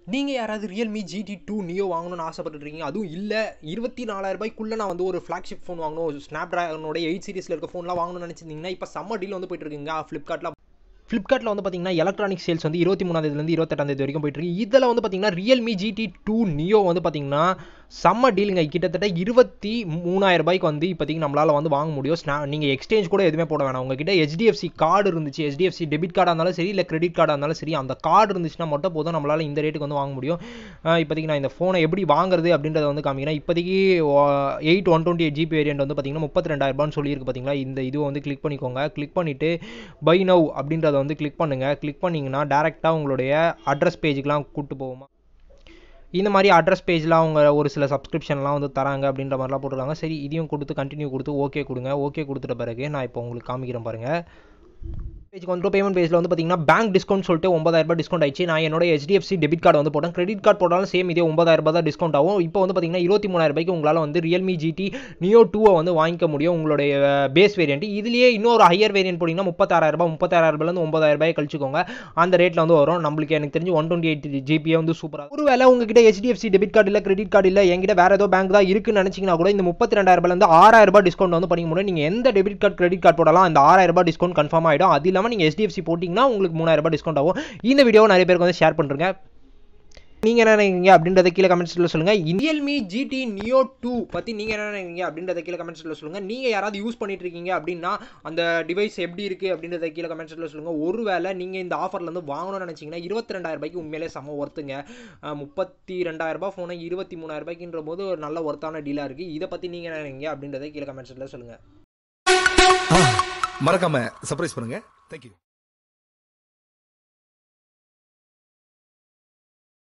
நீங்கள் யாராவது Realme GT two neo வாங்கணும்னு ஆசைப்பட்டுருக்கீங்க அதுவும் இல்லை இருபத்தி நாலாயிரம் ரூபாய்க்குள்ளே நான் வந்து ஒரு ஃப்ளாக்ஷிப் ஃபோன் வாங்கணும் ஸ்னாப் ட்ராகனோட எயிட் சீரிஸில் இருக்க ஃபோன்லாம் வாங்கணும்னு நினச்சிருந்தீங்கன்னா இப்போ சம்மர் டீல் வந்து போயிட்டு இருக்குங்க ஃப்ளிப்கார்ட்டில் ஃப்ளிப்கார்ட்டில் வந்து பார்த்தீங்கன்னா எலக்ட்ரானிக் சேல்ஸ் வந்து இருபத்தி மூணாந்தேதிலேருந்து இருபத்தெட்டாம் தேதி வரைக்கும் போயிட்டு இருக்கு இதில் வந்து பார்த்தீங்கன்னா ரியல்மி ஜிடி டூ நியோ வந்து பார்த்தீங்கன்னா செம்ம டீலுங்க கிட்டத்தட்ட இருபத்தி மூணாயிரம் ரூபாய்க்கு வந்து இப்போதைக்கு நம்மளால் வந்து வாங்க முடியும் ஸ்னா நீங்கள் எக்ஸ்சேஞ்ச் கூட எதுவுமே போட வேணாம் உங்ககிட்ட ஹெச்டிஎஃப்சி கார்டு இருந்துச்சு ஹெச்டிஎஃப்சி டெபிட் கார்டாக இருந்தாலும் சரி இல்லை கிரெடிட் கார்டாக இருந்தாலும் சரி அந்த கார்டு இருந்துச்சுன்னா மட்டும் போதும் நம்மளால் இந்த ரேட்டுக்கு வந்து வாங்க முடியும் அஹ் இப்போதைக்கு நான் இந்த ஃபோனை எப்படி வாங்குறது அப்படின்றத வந்து காமிக்கிறேன் இப்போதைக்கு eight one twenty eight GB variant வந்து பார்த்தீங்கன்னா முப்பத்தி ரெண்டாயிரரூபான்னு சொல்லியிருக்கு பார்த்தீங்களா இந்த இதுவை வந்து கிளிக் பண்ணிக்கோங்க கிளிக் பண்ணிவிட்டு பை நவ் அப்படின்றத வந்து கிளிக் பண்ணுங்கள் கிளிக் பண்ணிங்கன்னா டேரெக்டாக உங்களுடைய அட்ரஸ் பேஜுக்கெலாம் கூப்பிட்டு போகுமா இந்த மாதிரி அட்ரஸ் பேஜில் அவங்க ஒரு சில சப்ஸ்கிரிப்ஷன்லாம் வந்து தராங்க அப்படின்ற மாதிரிலாம் போட்டிருக்காங்க சரி இதையும் கொடுத்து கண்டினியூ கொடுத்து ஓகே கொடுங்க ஓகே கொடுத்துட்ட பிறகு நான் இப்போ உங்களுக்கு காமிக்கிறேன் பாருங்கள் பேஜுக்கு வந்து பேமெண்ட் பேஜில் வந்து பார்த்தீங்கன்னா பேங்க் டிஸ்கவுண்ட் சொல்லிட்டு ஒன்பதாயிரம் ரூபாய் டிஸ்கவுண்ட் ஆயிடுச்சு நான் என்னோட ஹெச்டிஎஃப்சி டெபிட் கார்டு வந்து போட்டேன் கிரெடிட் கார்டு போட்டாலும் சேம் இதே ஒன்பதாயிரம் ரூபாய் தான் டிஸ்கவுண்ட் ஆகும் இப்போ வந்து பார்த்தீங்கன்னா இருபத்தி மூணாயிரம் ரூபாய்க்கு உங்களால் வந்து ரியல்மி ஜிடி நியோ டூவை வந்து வாங்கிக்க முடியும் உங்களுடைய பேஸ் வேரியன்ட் இதுலேயே இன்னொரு ஹையர் வேரியன்ட் போட்டிங்கன்னா முப்பத்தாயிரம் ரூபாய் முப்பத்தாயிரம் ரூபாயிலேருந்து ஒன்பதாயிரம் ரூபாய் கழிச்சுக்கோங்க அந்த ரேட்டில் வந்து வரும் நம்மளுக்கு எனக்கு தெரிஞ்சு ஒன் டுவெண்ட்டி எயிட் ஜிபியே வந்து சூப்பராக ஒரு வேலை உங்ககிட்ட ஹெச்டிஎஃப்சி டெபிட் கார்டு இல்லை கிரெடிட் கார்டு இல்லை என்கிட்ட வேறு ஏதோ பேங்க் தான் இருக்குன்னு நினச்சிங்கன்னா கூட இந்த முப்பத்தி ரெண்டாயிரம் ரூபாயிலேருந்து ஆறாயிரம் ரூபாய் டிஸ்கவுண்ட் வந்து பண்ணிக்க முடியும் நீங்கள் எந்த டெபிட் கார்டு கிரெடிட் கார்டு போடலாம் அந்த ஆறாயிரம் ரூபாய் டிஸ்கவுண்ட் கன்ஃபார்ம் ஆகிடும் அது இல்லாமல் நீங்கள் HDFC போட்டிங்கன்னா உங்களுக்கு மூணாயிரம் ரூபாய் டிஸ்கவுண்ட் ஆகும் இந்த வீடியோ நிறைய பேருக்கு வந்து ஷேர் பண்ணுறேங்க நீங்கள் என்ன நினைக்கிறீங்க அப்படின்றத கீழே கமெண்ட்ஸில் சொல்லுங்கள் ரியல்மி ஜிடி நியோ டூ பற்றி நீங்கள் என்ன நினைக்கிறீங்க அப்படின்றத கீழே கமெண்ட்ஸில் சொல்லுங்கள் நீங்கள் யாராவது யூஸ் பண்ணிட்டு இருக்கீங்க அப்படின்னா அந்த டிவைஸ் எப்படி இருக்குது அப்படின்றத கீழே கமெண்ட்ஸில் சொல்லுங்கள் ஒருவேளை நீங்கள் இந்த ஆஃபர்லேருந்து வாங்கணும்னு நினச்சிங்கன்னா இருபத்தி ரெண்டாயிரம் ரூபாய்க்கு உண்மையிலே செம்ம ஒர்த்துங்க அஹ் முப்பத்தி ரெண்டாயிரம் ரூபாய் ஃபோனை இருபத்தி மூணாயிரம் ரூபாய்க்குன்ற போது ஒரு நல்ல ஒர்த்தான டீலாக இருக்குது இதை பற்றி நீங்கள் என்ன நினைக்கிறீங்க அப்படின்றத கீழே கமெண்ட்ஸில் சொல்லுங்கள் மறக்காம சர்ப்ரைஸ் பண்ணுங்க தேங்க்யூ